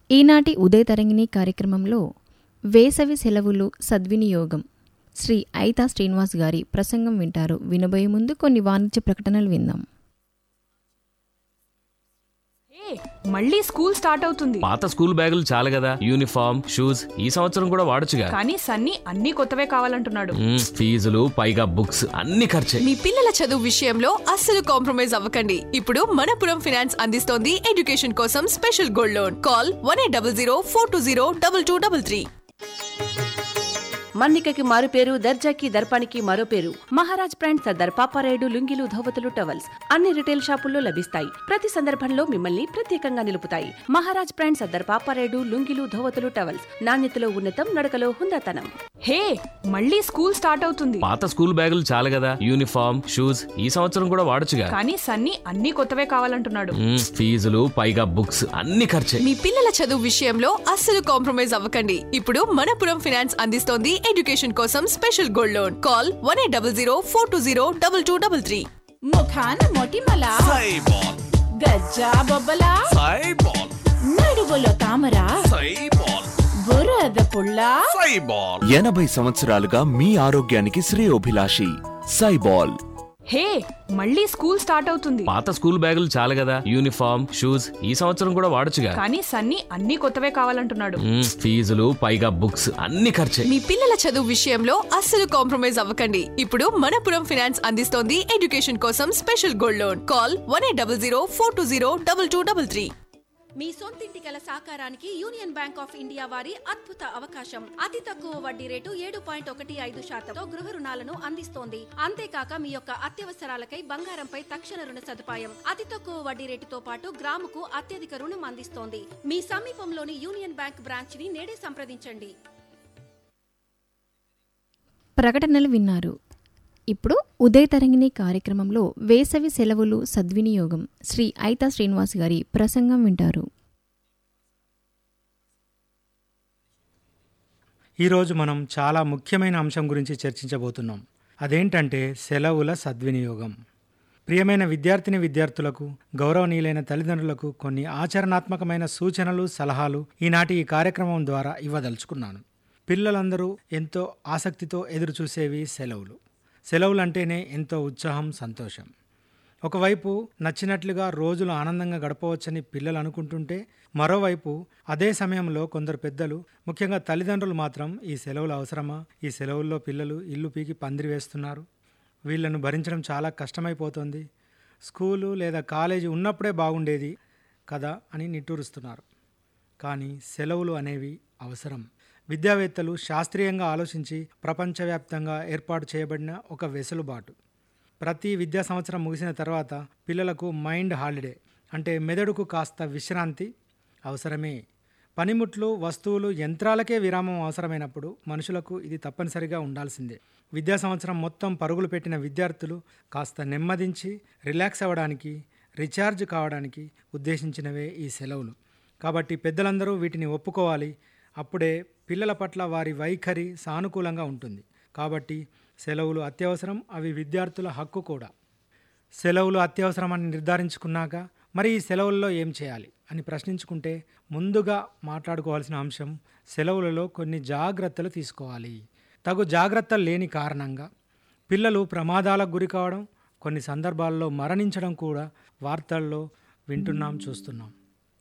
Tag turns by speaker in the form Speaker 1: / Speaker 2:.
Speaker 1: ఈనాటి ఉదయ తరంగిణి కార్యక్రమంలో వేసవి సెలవులు సద్వినియోగం శ్రీ ఐతా శ్రీనివాస్ గారి ప్రసంగం వింటారు వినబోయే ముందు కొన్ని వాణిజ్య ప్రకటనలు విందాం
Speaker 2: ఏ, మళ్ళీ స్కూల్ స్టార్ట్ అవుతుంది
Speaker 3: పాత స్కూల్ బ్యాగులు చాలు కదా యూనిఫామ్ షూస్ ఈ సంవత్సరం కూడా వాడొచ్చుగా
Speaker 2: కానీ సన్నీ అన్ని కొత్తవే కావాలంటున్నాడు
Speaker 3: మ్మ్, ఫీజులు పైగా బుక్స్ అన్ని ఖర్చే
Speaker 4: మీ పిల్లల చదువు విషయంలో అస్సలు కాంప్రమైజ్ అవ్వకండి ఇప్పుడు మనపురం ఫైనాన్స్ అందిస్తోంది ఎడ్యుకేషన్ కోసం special gold loan call one eight double zero four two zero double two double three
Speaker 5: మన్నికకి మారు పేరు దర్జాకి దర్పానికి మరో పేరు మహారాజ్ బ్రాండ్ సర్దార్ పాపారాయుడు లుంగిలు ధోవతులు టవల్స్ అన్ని రిటైల్ షాపుల్లో లభిస్తాయి ప్రతి సందర్భంలో మిమ్మల్ని ప్రత్యేకంగా నిలుపుతాయి మహారాజ్ బ్రాండ్ సర్దార్ పాపారాయుడు లుంగిలు ధోవతులు టవల్స్ నాణ్యతలో ఉన్నతం నడకలో హుందాతనం
Speaker 2: హే మళ్ళీ స్కూల్ స్టార్ట్ అవుతుంది
Speaker 3: పాత స్కూల్ బ్యాగులు చాలు కదా యూనిఫామ్ షూస్ ఈ సంవత్సరం కూడా వాడొచ్చుగా
Speaker 2: కానీ సన్నీ అన్ని కొత్తవే కావాలంటున్నాడు
Speaker 3: మ్మ్, ఫీజులు పైగా బుక్స్ అన్ని ఖర్చే
Speaker 4: మీ పిల్లల చదువు విషయంలో అస్సలు కాంప్రమైజ్ అవ్వకండి ఇప్పుడు మనపురం ఫైనాన్స్ అందిస్తోంది ఎడ్యుకేషన్ కోసం special gold loan call one eight double zero four two zero double two double three
Speaker 6: ముఖాన మొటిమల
Speaker 7: సైబాల్
Speaker 6: గజ్జా బొబ్బల
Speaker 7: సైబాల్
Speaker 6: నడువులో తామర
Speaker 7: సైబాల్
Speaker 6: బురద పుల్ల
Speaker 7: సైబాల్
Speaker 8: ఎనభై సంవత్సరాలుగా మీ ఆరోగ్యానికి శ్రేయోభిలాషి సైబాల్
Speaker 2: హే మళ్ళీ స్కూల్ స్టార్ట్ అవుతుంది
Speaker 3: పాత స్కూల్ బ్యాగులు చాలు కదా యూనిఫామ్ షూస్ ఈ సంవత్సరం కూడా వాడొచ్చుగా
Speaker 2: కానీ సన్నీ అన్ని కొత్తవే కావాలంటున్నాడు
Speaker 3: మ్మ్, ఫీజులు పైగా బుక్స్ అన్ని ఖర్చే
Speaker 4: మీ పిల్లల చదువు విషయంలో అస్సలు కాంప్రమైజ్ అవ్వకండి ఇప్పుడు మనపురం ఫైనాన్స్ అందిస్తోంది ఎడ్యుకేషన్ కోసం special gold loan call one eight double zero four two zero double two double three
Speaker 9: మీ సొంతింటి కల సాకారానికి యూనియన్ బ్యాంక్ ఆఫ్ ఇండియా వారి అద్భుత అవకాశం అతి తక్కువ వడ్డీ రేటు ఏడు పాయింట్ ఒకటి ఐదు శాతంతో గృహ రుణాలను అందిస్తోంది అంతేకాక మీ యొక్క అత్యవసరాలకై బంగారంపై తక్షణ రుణ సదుపాయం అతి తక్కువ వడ్డీ రేటుతో పాటు గ్రాముకు అత్యధిక రుణం అందిస్తోంది మీ సమీపంలోని యూనియన్ బ్యాంక్ బ్రాంచ్ ని నేడే సంప్రదించండి
Speaker 1: ప్రకటనలు విన్నారు ఇప్పుడు ఉదయ తరంగిణి కార్యక్రమంలో వేసవి సెలవులు సద్వినియోగం శ్రీ ఐతా శ్రీనివాస్ గారి ప్రసంగం వింటారు
Speaker 10: ఈరోజు మనం చాలా ముఖ్యమైన అంశం గురించి చర్చించబోతున్నాం అదేంటంటే సెలవుల సద్వినియోగం ప్రియమైన విద్యార్థిని విద్యార్థులకు గౌరవనీయులైన తల్లిదండ్రులకు కొన్ని ఆచరణాత్మకమైన సూచనలు సలహాలు ఈనాటి ఈ కార్యక్రమం ద్వారా ఇవ్వదలుచుకున్నాను పిల్లలందరూ ఎంతో ఆసక్తితో ఎదురుచూసేవి సెలవులు సెలవులు అంటేనే ఎంతో ఉత్సాహం సంతోషం ఒకవైపు నచ్చినట్లుగా రోజులు ఆనందంగా గడపవచ్చని పిల్లలు అనుకుంటుంటే మరోవైపు అదే సమయంలో కొందరు పెద్దలు ముఖ్యంగా తల్లిదండ్రులు మాత్రం ఈ సెలవులు అవసరమా ఈ సెలవుల్లో పిల్లలు ఇల్లు పీకి పందిరి వేస్తున్నారు వీళ్ళను భరించడం చాలా కష్టమైపోతుంది స్కూలు లేదా కాలేజీ ఉన్నప్పుడే బాగుండేది కదా అని నిట్టూరుస్తున్నారు కానీ సెలవులు అనేవి అవసరం విద్యావేత్తలు శాస్త్రీయంగా ఆలోచించి ప్రపంచవ్యాప్తంగా ఏర్పాటు చేయబడిన ఒక వెసులుబాటు ప్రతి విద్యా సంవత్సరం ముగిసిన తర్వాత పిల్లలకు మైండ్ హాలిడే అంటే మెదడుకు కాస్త విశ్రాంతి అవసరమే పనిముట్లు వస్తువులు యంత్రాలకే విరామం అవసరమైనప్పుడు మనుషులకు ఇది తప్పనిసరిగా ఉండాల్సిందే విద్యా సంవత్సరం మొత్తం పరుగులు పెట్టిన విద్యార్థులు కాస్త నెమ్మదించి రిలాక్స్ అవ్వడానికి రీఛార్జ్ కావడానికి ఉద్దేశించినవే ఈ సెలవులు కాబట్టి పెద్దలందరూ వీటిని ఒప్పుకోవాలి అప్పుడే పిల్లల పట్ల వారి వైఖరి సానుకూలంగా ఉంటుంది కాబట్టి సెలవులు అత్యవసరం అవి విద్యార్థుల హక్కు కూడా సెలవులు అత్యవసరమని నిర్ధారించుకున్నాక మరి ఈ సెలవుల్లో ఏం చేయాలి అని ప్రశ్నించుకుంటే ముందుగా మాట్లాడుకోవాల్సిన అంశం సెలవులలో కొన్ని జాగ్రత్తలు తీసుకోవాలి తగు జాగ్రత్తలు లేని కారణంగా పిల్లలు ప్రమాదాలకు గురి కావడం కొన్ని సందర్భాల్లో మరణించడం కూడా వార్తల్లో వింటున్నాం చూస్తున్నాం